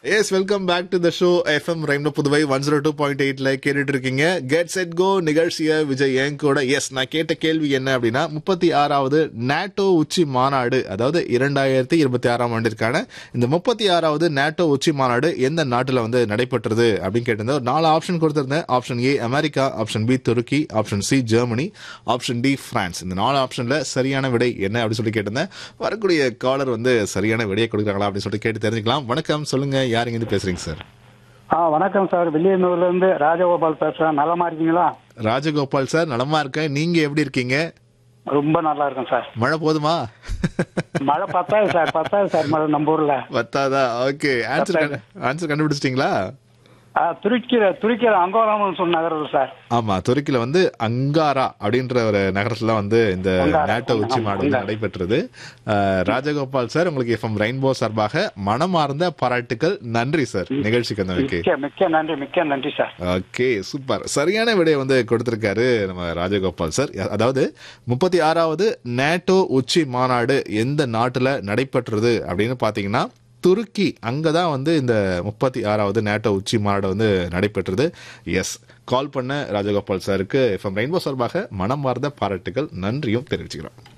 S welcome back to the show FM rainbow Puduvai one zero two point எயிட்ல கேட்டுட்டு இருக்கீங்க get set go நிகழ்ச்சிய விஜய் என் கூட எஸ் நான் கேட்ட கேள்வி என்ன அப்படின்னா முப்பத்தி ஆறாவது நாட்டோ உச்சி மாநாடு அதாவது இரண்டாயிரத்தி இருபத்தி ஆறாம் ஆண்டிற்கான இந்த முப்பத்தி ஆறாவது நாட்டோ உச்சி மாநாடு எந்த நாட்டுல வந்து நடைபெற்றது அப்படின்னு கேட்டிருந்தேன் ஒரு நாலு ஆப்ஷன் கொடுத்திருந்தேன் option A America option B Turkey option C Germany option D France இந்த நாலு ஆப்ஷன்ல சரியான விடை என்ன அப்படின்னு சொல்லி கேட்டிருந்தேன் வரக்கூடிய காலர் வந்து சரியான விடையை கொடுக்குறாங்களா அப்படின்னு சொல்லிட்டு கேட்டு தெரிஞ்சுக்கலாம் வணக்கம் சொல்லுங்க யார் இருந்து பேசுறீங்க சார் ஆ வணக்கம் சார் வில்லியனூர்ல இருந்து ராஜகோபால் பேசுறேன் நலமா இருக்கீங்களா ராஜகோபால் சார் நலமா இருக்கேன் நீங்க எப்படி இருக்கீங்க ரொம்ப நல்லா இருக்கும் சார் மழை போதுமா மழை பத்தாது சார் பத்தாது சார் மழை நம்ம ஊர்ல பத்தாதா ஓகே ஆன்சர் ஆன்சர் கண்டுபிடிச்சிட்டீங்களா ஆ, துருக்கிற துருக்கிற அங்கோராமன் சொன்ன நகரம் சார் ஆமா துருக்கில வந்து அங்காரா அப்படின்ற ஒரு நகரத்துல வந்து இந்த அங்காரா. நேட்டோ உச்சி மாநாடு வந்து அங்காரா. நடைபெற்றது அஹ், ராஜகோபால் சார் உங்களுக்கு எஃப்எம் ரெயின்போ சார்பாக மனமார்ந்த பாராட்டுக்கள் நன்றி சார் நிகழ்ச்சிக்கு வந்தமைக்கு மிக்க மிக்க நன்றி மிக்க நன்றி சார் ஓகே சூப்பர் சரியான விடையை வந்து கொடுத்திருக்காரு நம்ம ராஜகோபால் சார் அதாவது முப்பத்தி ஆறாவது நேட்டோ உச்சி மாநாடு எந்த நாட்டுல நடைபெற்றது அப்படின்னு பாத்தீங்கன்னா துருக்கி அங்கதான் வந்து இந்த முப்பத்தி ஆறாவது நேட்டோ உச்சி மாநாடு வந்து நடைபெற்றது எஸ் கால் பண்ண ராஜகோபால் சாருக்கு எஃப்எம் ரெயின்போ சார்பாக மனம் மார்ந்த பாராட்டுகள் நன்றியும் தெரிவிச்சுக்கிறோம்